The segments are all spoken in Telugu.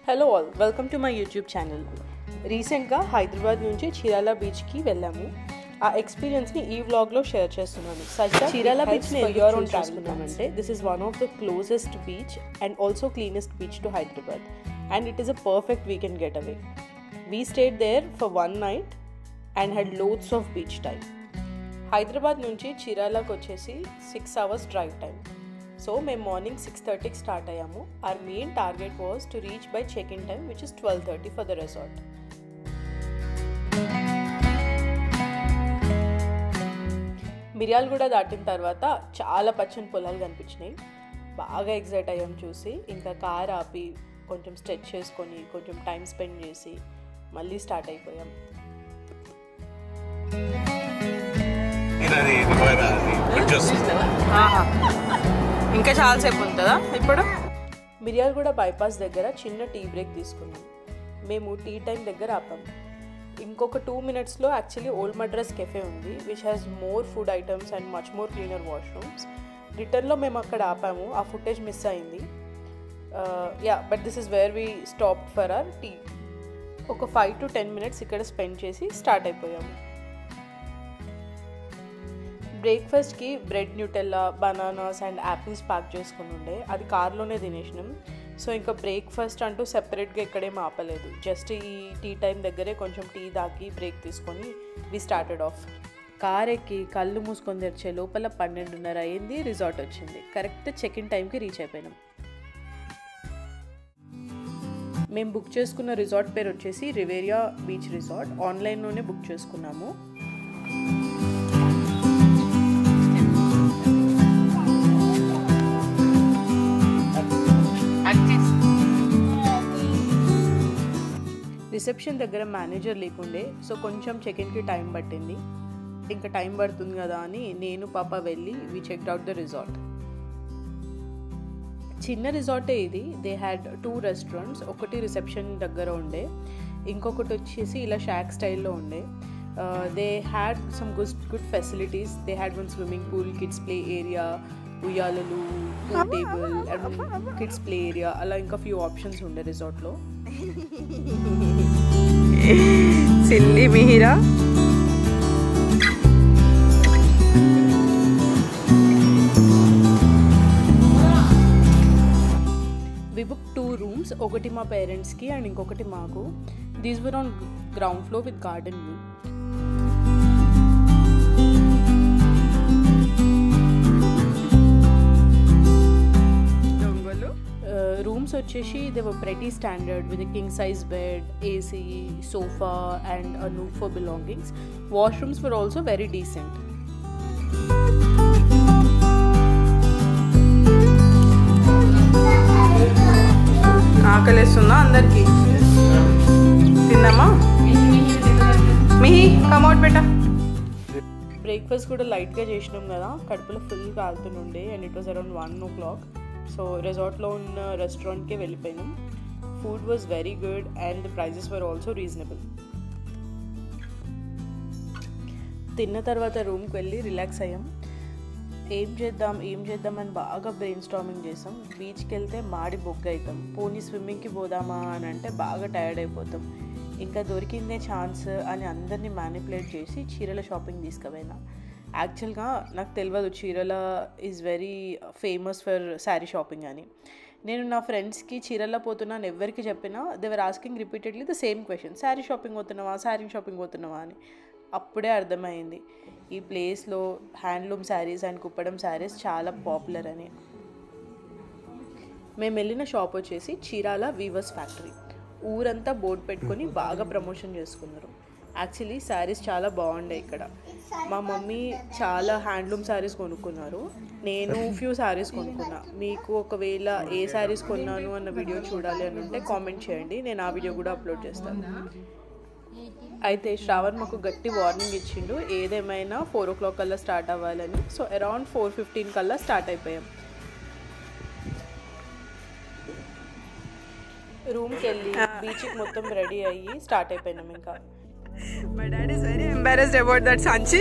Hello all welcome to my YouTube channel రీసెంట్గా హైదరాబాద్ నుంచి చీరాల బీచ్కి వెళ్ళాము ఆ ఎక్స్పీరియన్స్ని ఈ వ్లాగ్లో షేర్ చేస్తున్నాను సచ్ చీరాల బీచ్ని యూర్ ఓన్ చేసుకున్నామంటే this is one of the closest beach and also cleanest beach to Hyderabad and it is a perfect weekend getaway we stayed there for one night and had loads of beach time Hyderabad నుంచి చీరాలకు వచ్చేసి six hours drive time so మేము మార్నింగ్ సిక్స్ థర్టీకి స్టార్ట్ అయ్యాము our main target was to reach by check in time which is twelve thirty for the resort Miryalaguda దాటిన తర్వాత చాలా పచ్చని పొలాలు కనిపించినాయి బాగా ఎగ్జైట్ అయ్యాం చూసి ఇంకా కార్ ఆపి కొంచెం స్ట్రెచ్ చేసుకొని కొంచెం టైం స్పెండ్ చేసి మళ్ళీ స్టార్ట్ అయిపోయాం ఇది రివర్ అది బ్రిడ్జ్ వస్తుంది ఇంకా చాలాసేపు ఉంటుందా ఇప్పుడు మిర్యాలగూడ బైపాస్ దగ్గర చిన్న టీ బ్రేక్ తీసుకున్నాం మేము టీ టైం దగ్గర ఆపాం ఇంకొక టూ మినిట్స్లో యాక్చువల్లీ ఓల్డ్ మడ్రస్ కెఫే ఉంది which has more food items and much more cleaner washrooms రిటర్న్లో మేము అక్కడ ఆపాము ఆ ఫుటేజ్ మిస్ అయింది yeah but this is where we stop for our tea ఒక ఫైవ్ టు టెన్ మినిట్స్ ఇక్కడ స్పెండ్ చేసి స్టార్ట్ అయిపోయాము బ్రేక్ఫాస్ట్కి bread Nutella bananas and apples pack చేసుకుని ఉండే అది కార్లోనే తినేసినాం సో ఇంకా బ్రేక్ఫాస్ట్ అంటూ సెపరేట్గా ఎక్కడేం ఆపలేదు జస్ట్ ఈ టీ టైం దగ్గరే కొంచెం టీ దాకి బ్రేక్ తీసుకొని వి స్టార్టెడ్ ఆఫ్ కార్ ఎక్కి కళ్ళు మూసుకొని తెరిచే లోపల పన్నెండున్నర అయింది రిసార్ట్ వచ్చింది కరెక్ట్ చెక్ ఇన్ టైంకి రీచ్ అయిపోయినాం మేము బుక్ చేసుకున్న రిసార్ట్ పేరు వచ్చేసి రివేరియా బీచ్ రిసార్ట్ ఆన్లైన్లోనే బుక్ చేసుకున్నాము రిసెప్షన్ దగ్గర మేనేజర్ లేకుండే సో కొంచెం చెక్ ఇన్కి టైం పట్టింది ఇంకా టైం పడుతుంది కదా అని నేను పాప వెళ్ళి we check out the resort చిన్న రిసార్టే ఇది దే హ్యాడ్ టూ రెస్టారెంట్స్ ఒకటి రిసెప్షన్ దగ్గర ఉండే ఇంకొకటి వచ్చేసి ఇలా షాక్ స్టైల్లో ఉండే they had some good good facilities they had one swimming pool kids play area ఉయ్యాలలు table and kids play area అలా ఇంకా ఫ్యూ ఆప్షన్స్ ఉండే రిసార్ట్లో silly Mihira we book two rooms ఒకటి మా పేరెంట్స్కి అండ్ ఇంకొకటి మాకు these were on ground floor with garden view దొంగలు రూమ్స్ వచ్చేసి they were pretty standard with king size bed AC sofa and nook for belongings washrooms were also very decent ఆకలిస్తుందా అందరికి తిన్నామా మిహి కమౌట్ బేటా బ్రేక్ఫాస్ట్ కూడా లైట్గా చేసినాం కదా కడుపులో ఫుల్ కాలుతుండే and it was around one o'clock so రిసార్ట్లో ఉన్న రెస్టారెంట్కే వెళ్ళిపోయినాం food was very good and the prices were also reasonable తిన్న తర్వాత రూమ్కి వెళ్ళి రిలాక్స్ అయ్యాం ఏం చేద్దాం ఏం చేద్దాం అని బాగా బ్రెయిన్ స్టామింగ్ చేసాం బీచ్కి వెళ్తే మాడి బొగ్గ అవుతాం పోనీ స్విమ్మింగ్కి పోదామా అని అంటే బాగా టైర్డ్ అయిపోతాం ఇంకా దొరికిందే ఛాన్స్ అని అందరినీ మ్యానిపులేట్ చేసి చీరల షాపింగ్ తీసుకుపోయినా యాక్చువల్గా నాకు తెలియదు Chirala is very famous for sari shopping అని నేను నా ఫ్రెండ్స్కి చీరల్లో పోతున్నాను ఎవరికి చెప్పినా they were asking repeatedly the same question sari shopping పోతున్నావా శారీ షాపింగ్ పోతున్నావా అని అప్పుడే అర్థమైంది ఈ ప్లేస్లో హ్యాండ్లూమ్ శారీస్ అండ్ కుప్పడం శారీస్ చాలా పాపులర్ అని మేము వెళ్ళిన షాప్ వచ్చేసి చీరాల వీవర్స్ ఫ్యాక్టరీ ఊరంతా బోర్డు పెట్టుకొని బాగా ప్రమోషన్ చేసుకున్నారు యాక్చువల్లీ శారీస్ చాలా బాగుండే ఇక్కడ మా మమ్మీ చాలా హ్యాండ్లూమ్ శారీస్ కొనుక్కున్నారు నేను ఫ్యూ శారీస్ కొనుక్కున్నా మీకు ఒకవేళ ఏ శారీస్ కొన్నాను అన్న వీడియో చూడాలి అని ఉంటే కామెంట్ చేయండి నేను ఆ వీడియో కూడా అప్లోడ్ చేస్తాను అయితే శ్రావణ్ మాకు గట్టి వార్నింగ్ ఇచ్చిండు ఏదేమైనా ఫోర్ ఓ క్లాక్ కల్లా స్టార్ట్ అవ్వాలని సో అరౌండ్ ఫోర్ ఫిఫ్టీన్ కల్లా స్టార్ట్ అయిపోయాం రూమ్కి వెళ్ళి బీచ్కి మొత్తం రెడీ అయ్యి స్టార్ట్ అయిపోయినాం ఇంకా my dad is very embarrassed about that సంచి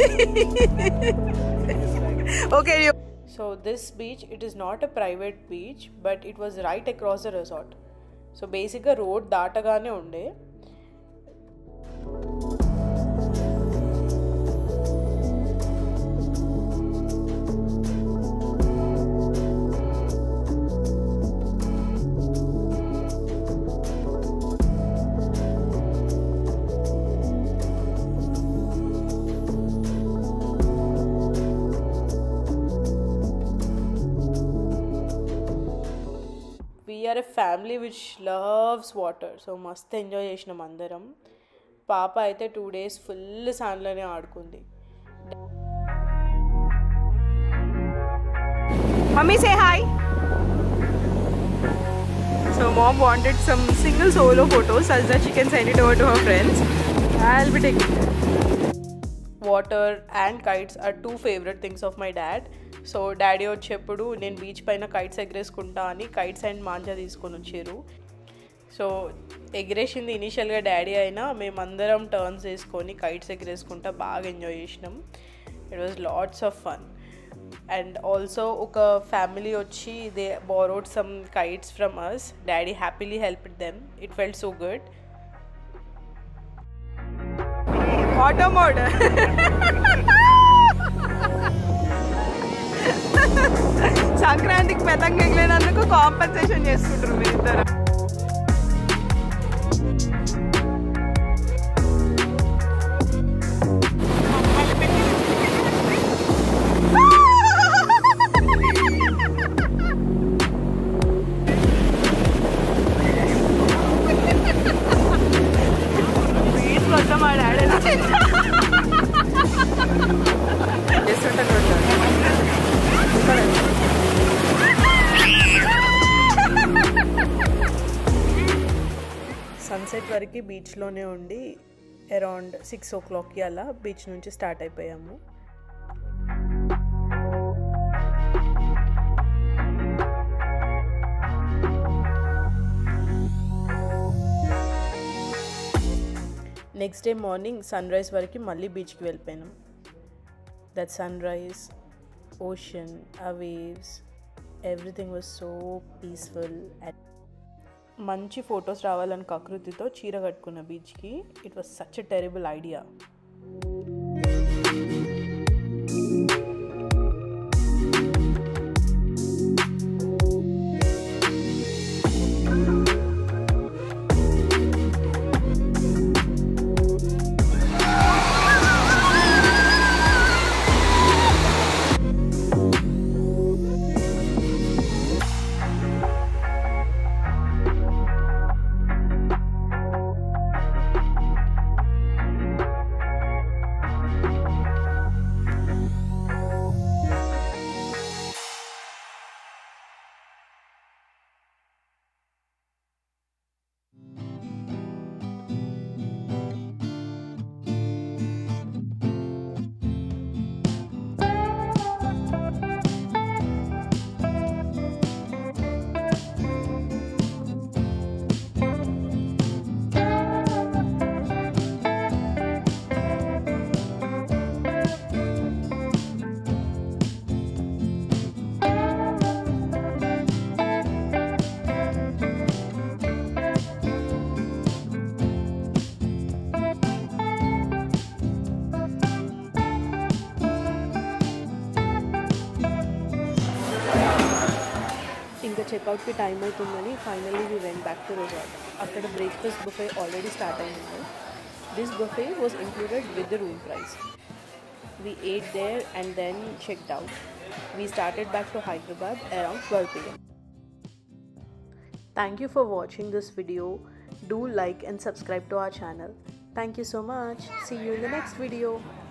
okay So this beach, it is not a private beach, but it was right across the resort. So బేసిక్గా రోడ్ దాటగానే ఉండే we are a family which loves water so మస్త్ ఎంజాయ్ చేసినాం అందరం పాప అయితే టూ డేస్ ఫుల్ సాన్లోనే ఆడుకుంది Mummy, say hi. So, mom wanted some single solo photos such that she can send it over to her friends. I'll be taking it. Water and kites are two favourite things of my dad so daddy వచ్చేప్పుడు నేను బీచ్ పైన కైట్స్ ఎగరేసుకుంటా అని కైట్స్ అండ్ మాంజా తీసుకొని వచ్చారు సో ఎగరేసింది ఇనీషియల్గా డాడీ అయినా మేమందరం టర్న్స్ వేసుకొని కైట్స్ ఎగరేసుకుంటా బాగా ఎంజాయ్ చేసినాం it was lots of fun and also ఒక ఫ్యామిలీ వచ్చి they borrowed some kites from us daddy happily help them it felt so good Auto mode. సంక్రాంతికి పెతంగా ఎగిలేనందుకు కాంపెన్సేషన్ చేసుకుంటారు మీ ఇద్దరు బీచ్ మొత్తం మా డాడీ చేస్తుంటాను సన్సెట్ వరకు బీచ్లోనే ఉండి అరౌండ్ సిక్స్ ఓ క్లాక్కి అలా బీచ్ నుంచి స్టార్ట్ అయిపోయాము next day morning sunrise వరకు మళ్ళీ బీచ్కి వెళ్ళిపోయినాం దట్ సన్ రైజ్ ఓషన్ ఆ waves everything was so peaceful and మంచి ఫొటోస్ రావాలని కకృతితో చీర కట్టుకున్న బీచ్కి it was such a terrible idea ఇంకా చెక్అవుట్కి టైం అవుతుందని finally we went back to resort అక్కడ బ్రేక్ఫాస్ట్ బుఫే ఆల్రెడీ స్టార్ట్ అయింది this buffet was included with the room price we ate there and then checked out we started back to Hyderabad around twelve PM Thank you for watching this video. Do like and subscribe to our channel. Thank you so much. See you in the next video.